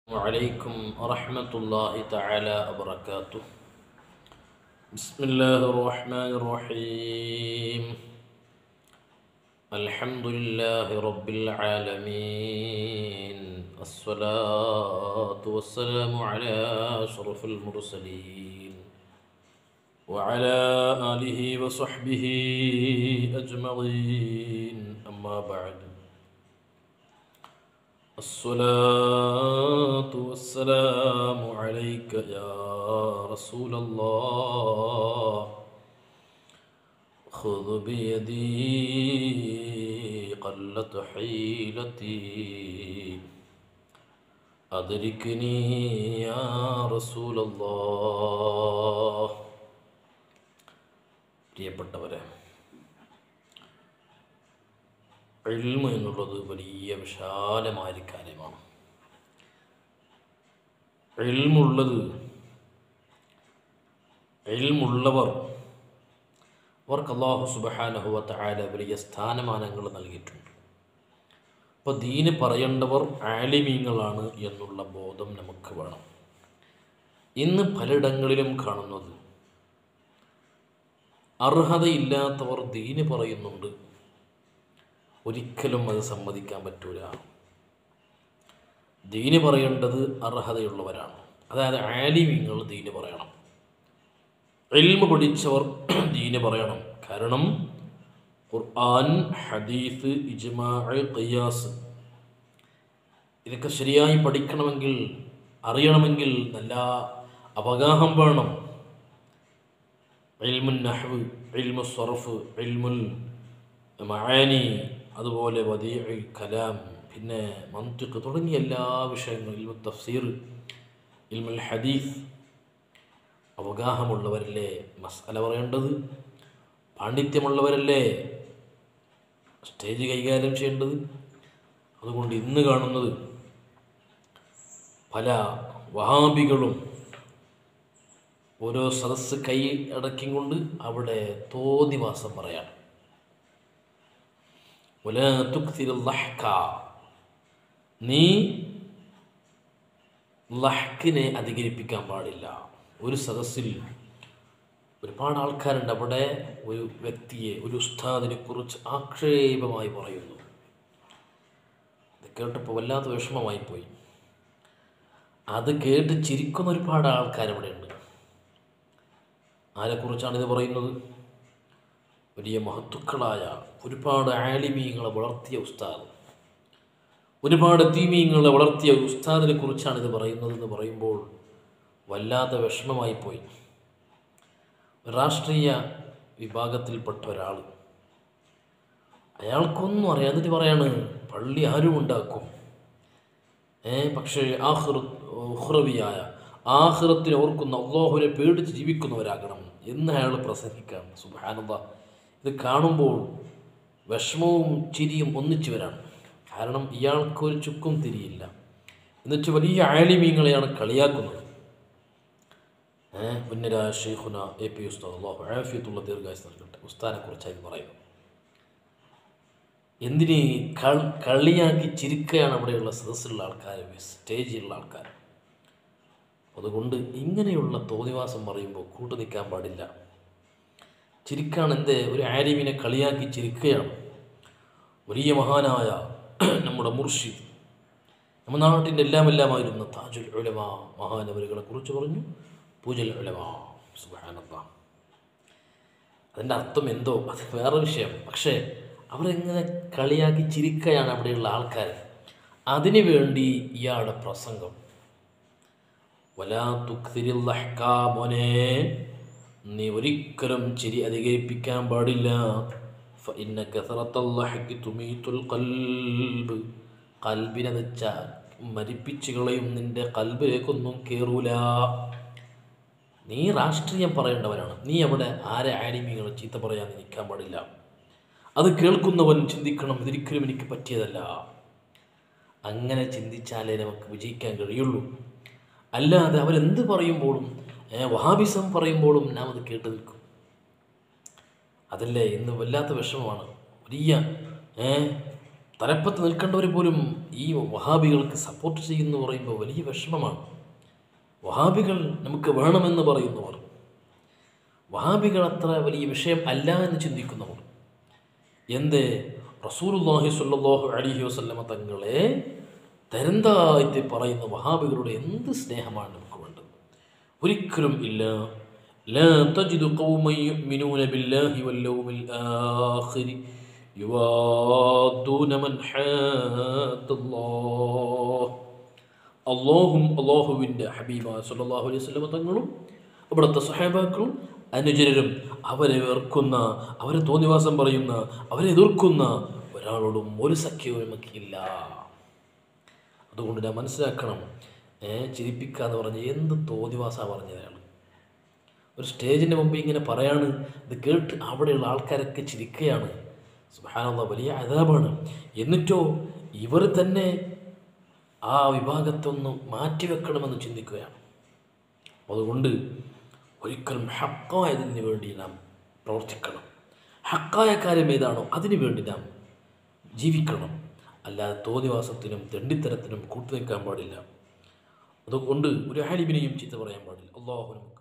وعليكم ورحمة الله تعالى وبركاته بسم الله الرحمن الرحيم الحمد لله رب العالمين الصلاة والسلام على أشرف المرسلين وعلى آله وصحبه أجمعين أما بعد الصلاة والسلام عليك يا رسول الله خذ بيدي قلت حيلتي أدركني يا رسول الله പ്രിയപ്പെട്ടവരെ ഇൽമ എന്നുള്ളത് വലിയ വിശാലമായൊരു കാര്യമാണ് ഇൽമുള്ളത് ഇൽമുള്ളവർ അവർക്ക് അള്ളാഹു സുബഹാനഹുവ താല വലിയ സ്ഥാനമാനങ്ങൾ നൽകിയിട്ടുണ്ട് അപ്പോൾ ദീന് പറയേണ്ടവർ ആലിമീങ്ങളാണ് എന്നുള്ള ബോധം നമുക്ക് വേണം ഇന്ന് പലയിടങ്ങളിലും കാണുന്നത് അർഹതയില്ലാത്തവർ ദീന് പറയുന്നുണ്ട് ഒരിക്കലും അത് സമ്മതിക്കാൻ പറ്റൂല ദീന് പറയേണ്ടത് അർഹതയുള്ളവരാണ് അതായത് ആലിമ്യങ്ങൾ ദീന് പറയണം എൽമ പഠിച്ചവർ ദീന് പറയണം കാരണം ഖുർആൻ ഹദീസ് ഇജ്മാ ഖിയാസ് ഇതൊക്കെ ശരിയായി പഠിക്കണമെങ്കിൽ അറിയണമെങ്കിൽ നല്ല അവഗാഹം വേണം ഇൽമുൽ നഹ്വ് ഇൽമു സർഫ് ഇൽമുൽ മആനി അതുപോലെ വദീ കലാം പിന്നെ മന്തിഖ് തുടങ്ങിയ എല്ലാ വിഷയങ്ങളും ഇൽമു തഫ്സീർ ഇൽമുൽ ഹദീസ് അവഗാഹമുള്ളവരല്ലേ മസാല പറയേണ്ടത് പാണ്ഡിത്യമുള്ളവരല്ലേ സ്റ്റേജ് കൈകാര്യം ചെയ്യേണ്ടത് അതുകൊണ്ട് ഇന്ന് കാണുന്നത് പല വഹാബികളും ഓരോ സദസ്സ് കൈ അടക്കിയും കൊണ്ട് അവിടെ തോന്നിവാസം പറയാണ് ولا تكثر اللحك നീ ലഹ്ക്കിനെ അധികരിപ്പിക്കാൻ പാടില്ല ഒരു സദസ്സിൽ ഒരുപാട് ആൾക്കാരുണ്ട് അവിടെ ഒരു വ്യക്തിയെ ഒരു ഉസ്താദിനെ കുറിച്ച് ആക്ഷേപമായി പറയുന്നു ഇത് കേട്ടപ്പോൾ വല്ലാത്ത വിഷമമായി പോയി അത് കേട്ട് ചിരിക്കുന്ന ഒരുപാട് ആൾക്കാർ അവിടെ ഉണ്ട് ആരെക്കുറിച്ചാണ് ഇത് പറയുന്നത് വലിയ മഹത്തുക്കളായ ഒരുപാട് ആലിമീങ്ങളെ വളർത്തിയ ഉസ്താദ് ഒരുപാട് തീമീങ്ങളെ വളർത്തിയ ഉസ്താദിനെ കുറിച്ചാണ് ഇത് പറയുന്നതെന്ന് പറയുമ്പോൾ വല്ലാത്ത വിഷമമായി പോയി രാഷ്ട്രീയ വിഭാഗത്തിൽപ്പെട്ട ഒരാൾ അയാൾക്കൊന്നും അറിയാം എന്നിട്ട് പറയാണ് പള്ളി ആരും ഉണ്ടാക്കും ഏ പക്ഷേ ആഹൃ ഉഹ്റവിയായ ആഹ്റത്തിന് ഓർക്കുന്ന അള്ളാഹുവിനെ പേടിച്ച് ജീവിക്കുന്നവരാകണം എന്ന് അയാൾ പ്രസംഗിക്കുകയാണ് സുബാനന്ദ ഇത് കാണുമ്പോൾ വിഷമവും ചിരിയും ഒന്നിച്ചു വരാണ് കാരണം ഇയാൾക്ക് ഒരു ചുക്കും തിരിയില്ല എന്നിട്ട് വലിയ ആലിമീങ്ങളെയാണ് കളിയാക്കുന്നത് ഏഹ് ഉന്നര ഷെയ്ഖുന എ പി ഉസ്താദ് അള്ളാഹു ആഫിയത്തുള്ള ദീർഘായുസ് നൽകട്ടെ ഉസ്താനെ കുറിച്ചായി പറയുന്നു എന്തിന് കൾ കളിയാക്കി ചിരിക്കുകയാണ് അവിടെയുള്ള സദസ്സിലുള്ള ആൾക്കാർ സ്റ്റേജിലുള്ള ആൾക്കാർ അതുകൊണ്ട് ഇങ്ങനെയുള്ള തോന്നിവാസം പറയുമ്പോൾ കൂട്ടു നിൽക്കാൻ പാടില്ല ചിരിക്കാണ് എന്ത് ഒരു ആലിമിനെ കളിയാക്കി ചിരിക്കുകയാണ് വലിയ മഹാനായ നമ്മുടെ മുർഷിദ് നമ്മുടെ നാട്ടിൻ്റെ എല്ലാം എല്ലാമായിരുന്ന താജുൽ ഉലമ മഹാനവരുകളെ കുറിച്ച് പറഞ്ഞു പൂജൽ ഉലമ സുബാനന്ദ അതിൻ്റെ അർത്ഥം എന്തോ അത് വേറെ വിഷയം പക്ഷേ അവരെങ്ങനെ കളിയാക്കി ചിരിക്കുകയാണ് അവിടെയുള്ള ആൾക്കാർ അതിനു വേണ്ടി ഇയാളുടെ പ്രസംഗം വലാ തുക്തിരിൽ മോനെ നീ ഒരിക്കലും ചിരി അധികരിപ്പിക്കാൻ പാടില്ല ഫഇന്ന കസറത്തല്ലാഹി തുമീത്തുൽ കൽബ് കൽബിനെ വെച്ച മരിപ്പിച്ച് കളയും നിന്റെ കൽബിലേക്കൊന്നും കയറൂല നീ രാഷ്ട്രീയം പറയേണ്ടവനാണ് നീ അവിടെ ആരെ ആനിമികളെ ചീത്ത പറയാൻ നിൽക്കാൻ പാടില്ല അത് കേൾക്കുന്നവൻ ചിന്തിക്കണം ഇതൊരിക്കലും എനിക്ക് പറ്റിയതല്ല അങ്ങനെ ചിന്തിച്ചാലേ നമുക്ക് വിജയിക്കാൻ കഴിയുള്ളൂ അല്ലാതെ അവരെന്ത് പറയുമ്പോഴും വഹാബിസം പറയുമ്പോഴും നാം അത് കേട്ട് നിൽക്കും അതല്ലേ ഇന്ന് വല്ലാത്ത വിഷമമാണ് വലിയ ഏ തലപ്പത്ത് നിൽക്കേണ്ടവർ പോലും ഈ വഹാബികൾക്ക് സപ്പോർട്ട് ചെയ്യുന്നു പറയുമ്പോൾ വലിയ വിഷമമാണ് വഹാബികൾ നമുക്ക് വേണമെന്ന് പറയുന്നവർ വഹാബികൾ അത്ര വലിയ വിഷയം അല്ല എന്ന് ചിന്തിക്കുന്നവർ എന്ത് റസൂലുല്ലാഹി സ്വല്ലല്ലാഹു അലൈഹി വസല്ലമ തങ്ങളെ തരന്തായിട്ട് പറയുന്ന വഹാബികളുടെ എന്ത് സ്നേഹമാണ് നമുക്ക് വേണ്ടത് ഒരിക്കലും ഇല്ല لا تجد قوما يؤمنون بالله واليوم الآخر يوادون من حاد الله അള്ളാഹും അള്ളാഹുവിൻ്റെ ഹബീബ സല്ലല്ലാഹു അലൈഹി വസല്ലമ തങ്ങളും അവിടുത്തെ സഹാബാക്കളും അനുചരരും അവരെ വെറുക്കുന്ന അവരെ തോന്നിവാസം പറയുന്ന അവരെ എതിർക്കുന്ന ഒരാളോടും ഒരു സഖ്യവും നമുക്കില്ല അതുകൊണ്ട് ഞാൻ മനസ്സിലാക്കണം ഏ ചിരിപ്പിക്കുക എന്ന് പറഞ്ഞ് എന്ത് തോന്നിവാസമാണ് പറഞ്ഞത് അയാൾ ഒരു സ്റ്റേജിൻ്റെ മുമ്പ് ഇങ്ങനെ പറയാണ് ഇത് കേട്ട് അവിടെയുള്ള ആൾക്കാരൊക്കെ ചിരിക്കുകയാണ് സുബാനുള്ള വലിയ അതാപാണ് എന്നിട്ടോ ഇവർ തന്നെ ആ വിഭാഗത്തൊന്ന് മാറ്റിവെക്കണമെന്ന് ചിന്തിക്കുകയാണ് അതുകൊണ്ട് ഒരിക്കലും ഹക്കായതിന് വേണ്ടി നാം പ്രവർത്തിക്കണം ഹക്കായ കാര്യം ഏതാണോ അതിനു വേണ്ടി നാം ജീവിക്കണം അല്ലാതെ തോന്നിവാസത്തിനും തെണ്ടിത്തരത്തിനും കൂട്ടുനിൽക്കാൻ പാടില്ല അതുകൊണ്ട് ഒരു ഹാലിബിനെയും ചീത്ത പറയാൻ പാടില്ല അള്ളാഹുനും